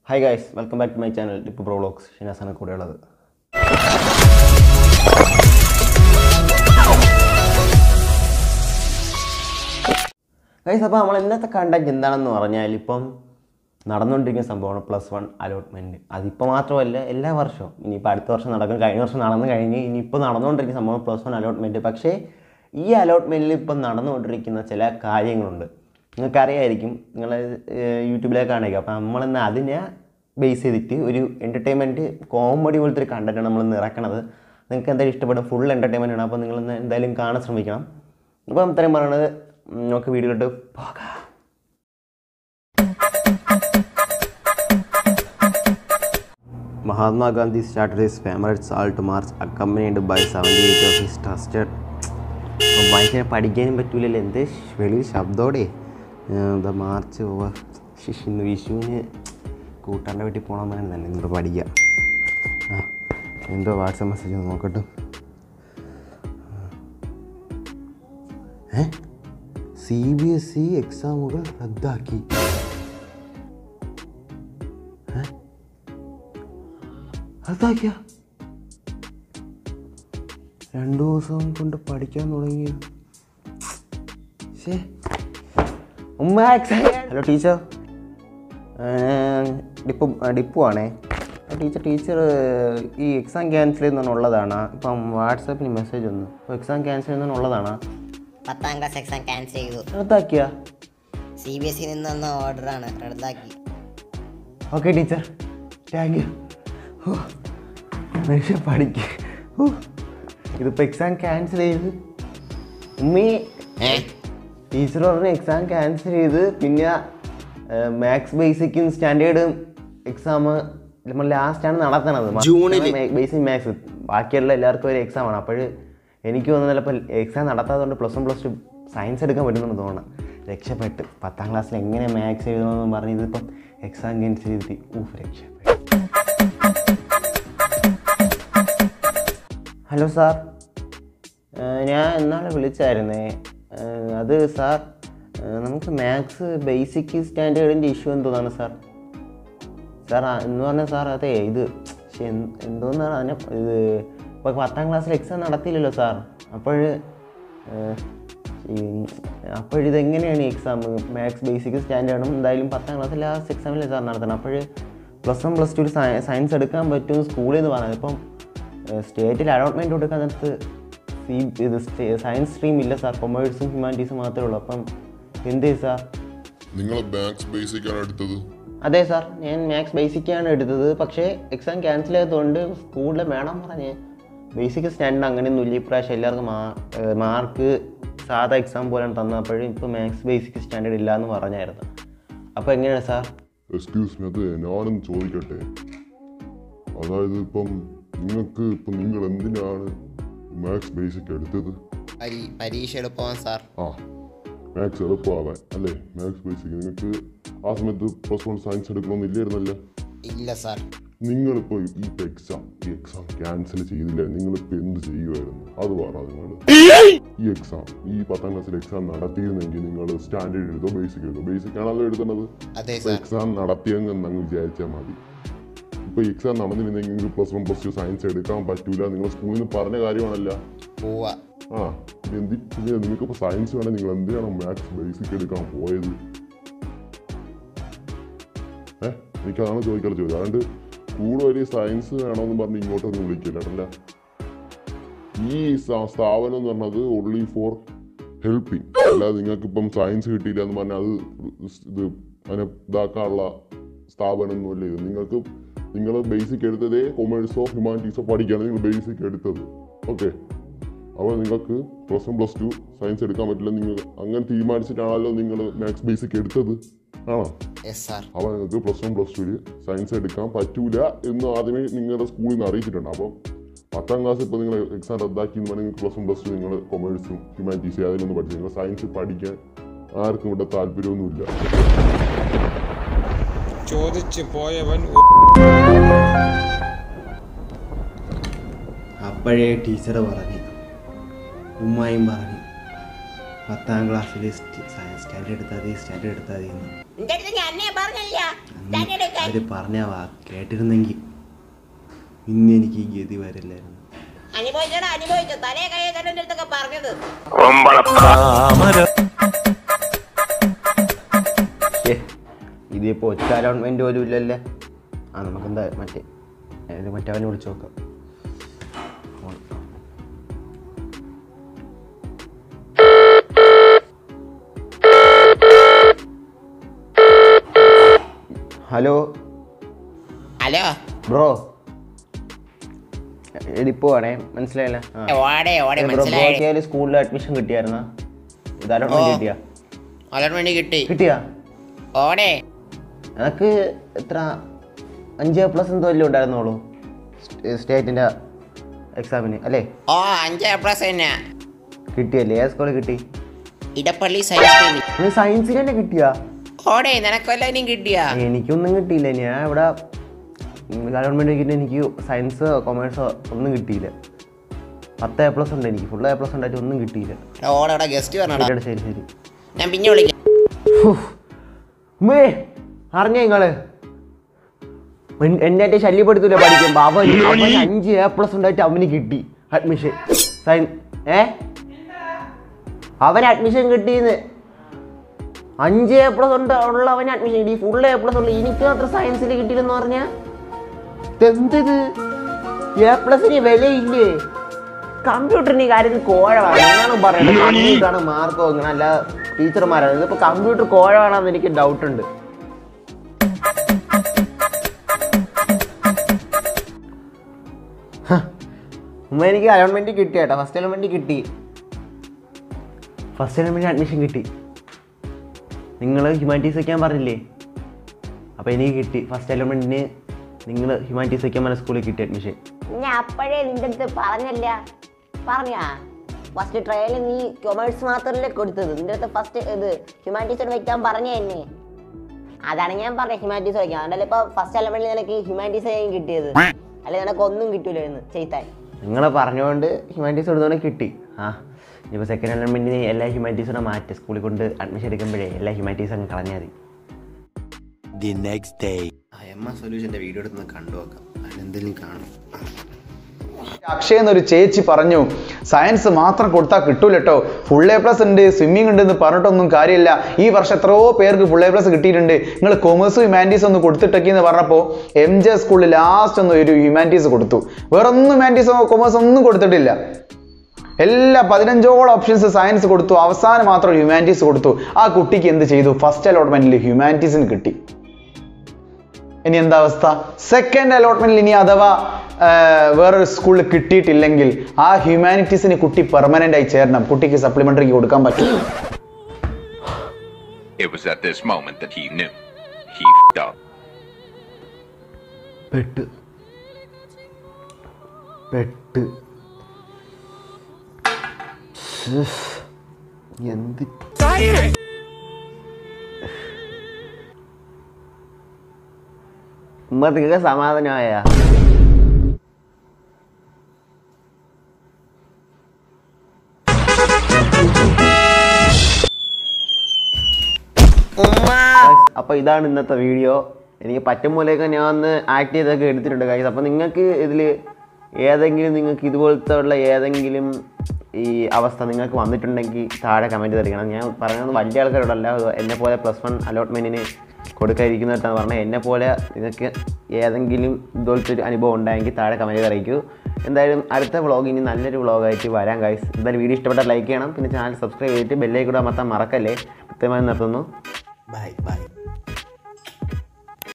Hi guys welcome back to my channel tip pro vlogs ഷിനാസാണ് കൂടെയുള്ളത് guys അപ്പോൾ നമ്മൾ ഇന്നത്തെ കണ്ടന്റ് എന്താണെന്ന് പറഞ്ഞാൽ ഇപ്പം നടന്നുകൊണ്ടിരിക്കുന്ന സംഭവമാണ് പ്ലസ് വൺ അലോട്ട്മെൻറ്റ് അതിപ്പോൾ മാത്രമല്ല എല്ലാ വർഷവും ഇനിയിപ്പോൾ അടുത്ത വർഷം നടക്കും കഴിഞ്ഞ വർഷം നടന്നു കഴിഞ്ഞ് ഇനിയിപ്പോൾ നടന്നുകൊണ്ടിരിക്കുന്ന സംഭവം പ്ലസ് വൺ അലോട്ട്മെൻറ്റ് പക്ഷേ ഈ അലോട്ട്മെൻറ്റിൽ ഇപ്പം നടന്നുകൊണ്ടിരിക്കുന്ന ചില കാര്യങ്ങളുണ്ട് നിങ്ങൾക്കറിയായിരിക്കും നിങ്ങൾ യൂട്യൂബിലേക്ക് കാണിക്കുക അപ്പോൾ നമ്മളിന്ന് അതിനെ ബേസ് ചെയ്തിട്ട് ഒരു എൻ്റർടൈൻമെൻറ്റ് കോമഡി പോലത്തെ ഒരു കണ്ടൻറ്റാണ് നമ്മൾ ഇന്ന് ഇറക്കണത് നിങ്ങൾക്ക് എന്തായാലും ഇഷ്ടപ്പെടും ഫുൾ എൻ്റർടൈൻമെൻ്റ് ആണ് അപ്പോൾ നിങ്ങളിന്ന് എന്തായാലും കാണാൻ ശ്രമിക്കണം അപ്പം ഇത്രയും പറയണത് ഉം, നമുക്ക് വീഡിയോയിലോട്ട് പോകാം Mahatma Gandhi started his famous salt march accompanied by 78 of his trusted ഭയങ്കര പഠിക്കാനും പറ്റൂലല്ലോ എന്ത് വെളിയിൽ ശബ്ദോടെ എന്താ മാർച്ച് പോവാ ശിശ് ഇന്ന് വിഷുവിന് കൂട്ടാൻ്റെ വീട്ടിൽ പോകണം തന്നെ തന്നെ ഇന്നിട്ട് പഠിക്കുക ആ എന്തോ വാട്സപ്പ് മെസ്സേജ് നോക്കട്ടെ ഏ സി ബി എസ് ഇ എക്സാമുകൾ റദ്ദാക്കി റദ്ദാക്കിയ രണ്ടു ദിവസം കൊണ്ട് പഠിക്കാൻ തുടങ്ങി ഉമ്മ ഹലോ ടീച്ചർ ഡിപ്പു ഡിപ്പു ആണേ ടീച്ചർ ടീച്ചർ ഈ എക്സാം ക്യാൻസൽ ചെയ്യുന്നതിനുള്ളതാണ് ഇപ്പം വാട്സാപ്പിൽ മെസ്സേജ് വന്നു അപ്പോൾ എക്സാം ക്യാൻസൽ ചെയ്യുന്നതിനുള്ളതാണ് പത്താം ക്ലാസ് എക്സാം ക്യാൻസൽ ചെയ്തു റദ്ദാക്കിയ സി ബി എസ് ഇ നിന്ന് വന്ന ഓർഡറാണ് റദ്ദാക്കി ഓക്കെ ടീച്ചർ താങ്ക് യു മനുഷ്യ പഠിക്ക ഇതിപ്പോൾ എക്സാം ക്യാൻസൽ ചെയ്ത് ഉമ്മി ടീച്ചർ പറഞ്ഞ എക്സാം ക്യാൻസൽ ചെയ്ത് പിന്നെ മാത്സ് ബേസിക്കും സ്റ്റാൻഡേർഡും എക്സാം നമ്മൾ ലാസ്റ്റാണ് നടത്തണത് ജൂണില്. ബേസിക് മാത്സ് ബാക്കിയുള്ള എല്ലാവർക്കും ഒരു എക്സാമാണ് അപ്പോൾ എനിക്ക് തോന്നുന്നു ചിലപ്പോൾ എക്സാം നടത്താത്തതുകൊണ്ട് plus one plus two science എടുക്കാൻ പറ്റുമെന്ന് തോന്നണം രക്ഷപ്പെട്ട് പത്താം ക്ലാസ്സിൽ എങ്ങനെ മാത്സ് എഴുതണമെന്ന് പറഞ്ഞ് ഇതിപ്പം എക്സാം ക്യാൻസൽ ചെയ്തിട്ട് ഊഫ് രക്ഷപ്പെട്ടു ഹലോ സാർ ഏഹ് ഞാൻ എന്നാളെ വിളിച്ചായിരുന്നേ ഏഹ് അത് സാർ ഏഹ് നമുക്ക് മാത്സ് ബേസിക് സ്റ്റാൻഡേർഡിൻ്റെ ഇഷ്യൂ എന്തോന്നാണ് സാർ സാർ ആ, എന്ന് പറഞ്ഞാൽ സാർ അതെ ഇത് ശ്ശെ, എന്ത് എന്തോന്നാണ് അതിനെ ഇത് ഇപ്പോൾ പത്താം ക്ലാസ്സിൽ എക്സാം നടത്തിയില്ലല്ലോ സാർ അപ്പോൾ അപ്പോഴിതെങ്ങനെയാണ് ഈ എക്സാം മാത്സ് ബേസിക് സ്റ്റാൻഡേർഡും എന്തായാലും പത്താം ക്ലാസ്സിൽ ലാസ്റ്റ് എക്സാമിലെ സാർ നടത്തണം അപ്പോൾ plus one plus two science എടുക്കാൻ പറ്റും സ്കൂളിൽ നിന്ന് പറഞ്ഞത് ഇപ്പം സ്റ്റേറ്റിൽ അലോട്ട്മെൻറ്റ് കൊടുക്കാൻ നേരത്ത് സി ഇത് സയൻസ് സ്ട്രീം ഇല്ല സാർ കൊമേഴ്സും ഹ്യൂമാനിറ്റീസും മാത്രമേ ഉള്ളൂ അപ്പം എന്ത് ചെയ്യും സാർ നിങ്ങൾ മാത്സ് ബേസിക് ആണ് എടുത്തത് അതെ സാർ ഞാൻ മാത്സ് ബേസിക്കാണ് എടുത്തത് പക്ഷേ എക്സാം ക്യാൻസൽ ചെയ്തതുകൊണ്ട് സ്കൂളിൽ വേണം പറഞ്ഞ് ബേസിക് സ്റ്റാൻഡേർഡ് അങ്ങനെയൊന്നും ഇല്ല ഇപ്രാവശ്യം എല്ലാവർക്കും മാർക്ക് സാധാ എക്സാം പോലെയാണ് തന്നപ്പോഴും ഇപ്പോൾ മാത്സ് ബേസിക് സ്റ്റാൻഡേർഡ് ഇല്ല എന്ന് പറഞ്ഞായിരുന്നു അപ്പോൾ എങ്ങനെയാണ് സാർ എക്സ്ക്യൂസ് മീ അത് ഞാനും ചോദിക്കട്ടെ അതായത് ഇപ്പം നിങ്ങൾക്ക് ഇപ്പം നിങ്ങൾ എന്തിനാണ് മാത്സ് ബേസിക് എടുത്തത് പരീ പരീക്ഷ എളുപ്പമാണ് സാർ ആ മാത്സ് എളുപ്പമാവാൻ അല്ലേ മാത്സ് ബേസിക് നിങ്ങൾക്ക് ആ സമയത്ത് പ്ലസ് വൺ സയൻസ് എടുക്കണമെന്നില്ലായിരുന്നല്ലോ ഇല്ല സാർ നിങ്ങളിപ്പോൾ ഈ എക്സാം ഈ എക്സാം ക്യാൻസൽ ചെയ്തില്ല നിങ്ങളിപ്പോൾ എന്ത് ചെയ്യുമായിരുന്നു അത് പറ നിങ്ങൾ ഈ എക്സാം ഈ പത്താം ക്ലാസ്സിൽ എക്സാം നടത്തിയിരുന്നെങ്കിൽ നിങ്ങൾ സ്റ്റാൻഡേർഡ് എഴുതോ ബേസിക് എഴുതോ ബേസിക് ആണല്ലോ എഴുതേണ്ടത് അതെ ഇപ്പൊ സാർ എക്സാം നടത്തിയെന്ന് അങ്ങ് വിചാരിച്ചാൽ മതി ഇപ്പൊ എക്സാം നടന്നിരുന്നെങ്കിൽ നിങ്ങൾക്ക് plus one plus two science എടുക്കാൻ പറ്റൂല നിങ്ങൾ സ്കൂളിൽ നിന്ന് പറഞ്ഞ കാര്യമാണല്ല പോവാ ആ എന്തി പിന്നെ നിങ്ങൾക്ക് ഇപ്പോൾ സയൻസ് വേണം നിങ്ങൾ എന്തിനാണ് മാത്സ് ബേസിക് എടുക്കാൻ പോയത് ഏ എനിക്കതാണ് ചോദിക്കാറ് ചോദ്യം അതുകൊണ്ട് സ്കൂൾ വഴി സയൻസ് വേണമെന്ന് പറഞ്ഞ് ഇങ്ങോട്ടൊന്നും വിളിക്കില്ല കേട്ടല്ല ഈ സ്ഥാ- സ്ഥാപനം എന്ന് പറഞ്ഞത് ഓൺലി ഫോർ ഹെൽപ്പിംഗ് അല്ലാതെ നിങ്ങൾക്ക് ഇപ്പം സയൻസ് കിട്ടിയില്ല എന്ന് പറഞ്ഞാൽ അത് ഇത് അതിനെ ഇതാക്കാനുള്ള സ്ഥാപനമൊന്നുമല്ല ഇത് നിങ്ങൾക്ക് നിങ്ങൾ ബേസിക് എടുത്തതേ കൊമേഴ്സോ ഹ്യൂമാനിറ്റീസോ പഠിക്കാണ് നിങ്ങൾ ബേസിക് എടുത്തത് ഓക്കെ അപ്പോൾ നിങ്ങൾക്ക് plus one plus two science എടുക്കാൻ പറ്റില്ല നിങ്ങൾ അങ്ങനെ തീരുമാനിച്ചിട്ടാണല്ലോ നിങ്ങൾ മാത്സ് ബേസിക് എടുത്തത് ആണോ യെസ് സാർ അപ്പോൾ നിങ്ങൾക്ക് പ്ലസ് വൺ പ്ലസ് ടുവിൽ സയൻസ് എടുക്കാൻ പറ്റൂല എന്ന് ആദ്യമേ നിങ്ങളുടെ സ്കൂളിൽ നിന്ന് അറിയിച്ചിട്ടുണ്ട് അപ്പം പത്താം ക്ലാസ് ഇപ്പോൾ നിങ്ങൾ എക്സാം റദ്ദാക്കി എന്ന് പറഞ്ഞാൽ പ്ലസ് വൺ പ്ലസ് ടു നിങ്ങൾ കൊമേഴ്സും ഹ്യൂമാനിറ്റീസ് അതിലൊന്നും പഠിച്ചു നിങ്ങൾ സയൻസ് പഠിക്കാൻ ആർക്കും ഇവിടെ താല്പര്യമൊന്നുമില്ല ചോദിച്ചു പോയവൻ അപ്പോഴേ ടീച്ചർ പറഞ്ഞു ഉമ്മായും പറഞ്ഞു പത്താം ക്ലാസ്സിൽ സ്റ്റാൻഡേർഡ് എടുത്താൽ മതി സ്റ്റാൻഡേർഡ് എടുത്താൽ മതി എന്ന് എന്റെ അടുത്ത് ഞാൻ പറഞ്ഞില്ല അവർ പറഞ്ഞ വാ കേട്ടിരുന്നെങ്കിൽ ഇന്ന് എനിക്ക് ഈ ഗതി വരില്ലായിരുന്നു അനുഭവിച്ചോടാ അനുഭവിച്ചോ തലേ കൈ തന്നെ അടുത്തൊക്കെ പറഞ്ഞത് ഏ ഇതിപ്പോൾ ഒറ്റ അലോട്ട്മെൻറ്റ് പോലും ഇല്ലല്ലേ ആ നമുക്കെന്താ മറ്റേ ഏത് മറ്റവനെ വിളിച്ച് നോക്കാം ഫോൺ. ഹലോ ഹലോ ബ്രോ എടിപ്പോ ആണേ മനസ്സിലായില്ല ആ. ഓടെ ഓടെ ബ്രോ മനസ്സിലായി ബ്രോക്ക് സ്കൂളിൽ അഡ്മിഷൻ കിട്ടിയായിരുന്നാ ഇത് അലോട്ട്മെന്റ് കിട്ടിയാ അലോട്ട്മെന്റ് കിട്ടി കിട്ടിയാ ഓടെ എനക്ക് എത്ര അഞ്ച് പ്ലസ് എന്തോ അല്ലേ ഉണ്ടായിരുന്നുള്ളൂ സ്റ്റേറ്റിൻ്റെ എക്സാമിന് അല്ലേ ഓ അഞ്ച് പ്ലസ് തന്നെ കിട്ടിയല്ലേ ഏത് സ്കൂളിൽ കിട്ടി ഇടപ്പള്ളി സയൻസ് സ്ട്രീമിൽ നീ സയൻസിന് തന്നെ കിട്ടിയാ ഓടെ നിനക്കൊല്ലാനും കിട്ടിയാ എനിക്കൊന്നും കിട്ടിയില്ല ഞാൻ ഇവിടെ ഗവൺമെൻറ് കിട്ടിയിട്ട് എനിക്ക് സയൻസ് കൊമേഴ്സോ ഒന്നും കിട്ടിയില്ല പത്ത് എ പ്ലസ് ഉണ്ട് എനിക്ക് ഫുൾ എ പ്ലസ് ഉണ്ടായിട്ട് ഒന്നും കിട്ടിയില്ല ഓടെ ഇവിടെ ഗസ്റ്റ് പറഞ്ഞടാ ശരിയെടാ, ശരി ശരി ഞാൻ പിന്നെ വിളിക്കാം ഉമ്മേ അറിഞ്ഞ നിങ്ങള് എൻ- എന്നെ ആയിട്ട് ശല്യപ്പെടുത്തൂല പഠിക്കുമ്പോ അവൻ അവൻ അഞ്ച് എ പ്ലസ് ഉണ്ടായിട്ട് അവന് കിട്ടി അഡ്മിഷൻ സൈൻ ഏ അവൻ അഡ്മിഷൻ കിട്ടിയെന്ന് അഞ്ച് എ പ്ലസ് ഉണ്ട് ഉള്ള അവന് അഡ്മിഷൻ കിട്ടി ഫുൾ എ പ്ലസ് ഉള്ള എനിക്ക് മാത്രം സയൻസിൽ കിട്ടിയില്ലെന്ന് പറഞ്ഞാ എന്തത് എ പ്ലസിന് വിലയില്ലേ കമ്പ്യൂട്ടറിന് കാര്യത്തിൽ കോഴമാണ് എന്നാണ് പറയുന്നത് കമ്പ്യൂട്ടറാണ് മാർക്ക് വാങ്ങണം അല്ല ടീച്ചർമാരാണ് ഇതിപ്പോ കമ്പ്യൂട്ടർ കോഴമാണെന്ന് എനിക്ക് ഡൗട്ട് ഉണ്ട് ഹ. ഉമ്മ എനിക്ക് അലോട്ട്മെന്റ് കിട്ടി കേട്ടോ ഫസ്റ്റ് അലോട്ട്മെന്റ് കിട്ടി ഫസ്റ്റ് അലോട്ട്മെന്റ് അഡ്മിഷൻ കിട്ടി നിങ്ങൾ ഹ്യൂമാനിറ്റീസ് വയ്ക്കാൻ പറഞ്ഞില്ലേ അപ്പോൾ എനിക്ക് കിട്ടി ഫസ്റ്റ് അലോട്ട്മെന്റിന് നിങ്ങൾ ഹ്യൂമാനിറ്റീസ് വയ്ക്കാൻ പറഞ്ഞ സ്കൂളിൽ കിട്ടി അഡ്മിഷൻ ഞാൻ അപ്പോഴേ നിന്റെ അടുത്ത് പറഞ്ഞല്ല പറഞ്ഞാ ഫസ്റ്റ് ട്രയലിൽ നീ കൊമേഴ്സ് മാത്രമല്ലേ കൊടുത്തത് നിന്റെ അടുത്ത് ഫസ്റ്റ് ഇത് ഹ്യൂമാനിറ്റീസ് വെക്കാൻ പറഞ്ഞ തന്നെ അതാണ് ഞാൻ പറഞ്ഞത് ഹ്യൂമാനിറ്റീസ് വയ്ക്കാം അതുകൊണ്ടല്ലേ ഇപ്പൊ ഫസ്റ്റ് അലമെന്റിൽ നിനക്ക് ഹ്യൂമാനിറ്റീസ് കിട്ടിയത് അല്ലെ നിനക്ക് ഒന്നും കിട്ടൂലായിരുന്നു ചെയ്താൻ നിങ്ങൾ പറഞ്ഞുകൊണ്ട് ഹ്യൂമാനിറ്റീസ് കൊടുത്തോണ്ട് കിട്ടി ആ ഇനിയിപ്പോൾ സെക്കൻഡ് അലോട്ട്മെന്റിന് എല്ലാ ഹ്യൂമാനിറ്റീസും മാറ്റി സ്കൂളിൽ കൊണ്ട് അഡ്മിഷൻ എടുക്കുമ്പോഴേ എല്ലാ ഹ്യൂമാനിറ്റീസ് അങ്ങ് കളഞ്ഞാൽ മതി The next day. ആ എം എസ് സൊല്യൂഷൻ്റെ വീഡിയോ എടുത്ത് കണ്ടു നോക്കാം അതിലെന്തെങ്കിലും കാണും അക്ഷയ് എന്നൊരു ചേച്ചി പറഞ്ഞു സയൻസ് മാത്രം കൊടുത്താൽ കിട്ടൂല കേട്ടോ ഫുൾ എ പ്ലസ് ഉണ്ട് സ്വിമ്മിംഗ് ഉണ്ട് എന്ന് പറഞ്ഞിട്ടൊന്നും കാര്യമില്ല ഈ വർഷം എത്രയോ പേർക്ക് ഫുൾ എ പ്ലസ് കിട്ടിയിട്ടുണ്ട് നിങ്ങൾ കൊമേഴ്സ് ഹ്യൂമാനിറ്റീസ് ഒന്ന് കൊടുത്തിട്ടൊക്കെ എന്ന് പറഞ്ഞപ്പോൾ എം ജെ സ്കൂളിൽ ലാസ്റ്റ് ഒന്ന് ഒരു ഹ്യൂമാനിറ്റീസ് കൊടുത്തു വേറെ ഒന്നും ഹ്യൂമാനിറ്റീസോ കൊമേഴ്സ് ഒന്നും കൊടുത്തിട്ടില്ല എല്ലാ പതിനഞ്ചോളം ഓപ്ഷൻസ് സയൻസ് കൊടുത്തു അവസാനം മാത്രം ഹ്യൂമാനിറ്റീസ് കൊടുത്തു ആ കുട്ടിക്ക് എന്ത് ചെയ്തു ഫസ്റ്റ് അലോട്ട്മെന്റിൽ ഹ്യൂമാനിറ്റീസിന് കിട്ടി ഇനി എന്താ അവസ്ഥ സെക്കൻഡ് അലോട്ട്മെന്റിൽ ഇനി അഥവാ ആ, വേറൊരു സ്കൂളിൽ കിട്ടിയിട്ടില്ലെങ്കിൽ ആ ഹ്യൂമാനിറ്റീസിന് കുട്ടി പെർമനന്റ് ആയി ചേരണം കുട്ടിക്ക് സപ്ലിമെന്ററി കൊടുക്കാൻ പറ്റും It was at this moment that he knew. He fed up. പെട്ട് പെട്ട് ശ്ശ്. എന്ത് ഉമ്മത്തിക്കൊക്കെ സമാധാനമായ അപ്പൊ ഇതാണ് ഇന്നത്തെ വീഡിയോ എനിക്ക് പറ്റുമ്പോഴേക്ക് ഞാൻ ഒന്ന് ആക്ട് ചെയ്തൊക്കെ എടുത്തിട്ടുണ്ട് കാര്യം അപ്പൊ നിങ്ങൾക്ക് ഇതിൽ ഏതെങ്കിലും നിങ്ങൾക്ക് ഇതുപോലത്തെ ഉള്ള ഏതെങ്കിലും ഈ അവസ്ഥ നിങ്ങൾക്ക് വന്നിട്ടുണ്ടെങ്കിൽ താഴെ കമൻറ്റ് തരികണം ഞാൻ പറയുന്നത് വലിയ ആൾക്കാരോടല്ല എന്നെ പോലെ പ്ലസ് വൺ അലോട്ട്മെൻറ്റിന് കൊടുക്കാതിരിക്കുന്നിടത്താണ് പറഞ്ഞത് എന്നെ പോലെ നിങ്ങൾക്ക് ഏതെങ്കിലും ഇതുപോലത്തെ ഒരു അനുഭവം ഉണ്ടായെങ്കിൽ താഴെ കമൻറ്റ് അറിയിക്കൂ എന്തായാലും അടുത്ത വ്ളോഗ് ഇനി നല്ലൊരു വ്ളോഗായിട്ട് വരാം ഗൈസ് എന്തായാലും വീഡിയോ ഇഷ്ടപ്പെട്ടാൽ ലൈക്ക് ചെയ്യണം പിന്നെ ചാനൽ സബ്സ്ക്രൈബ് ചെയ്തിട്ട് ബെല്ലൈക്കൂടെ അമർത്താൻ മറക്കല്ലേ കൃത്യമായി നിർത്തുന്നു Bye bye.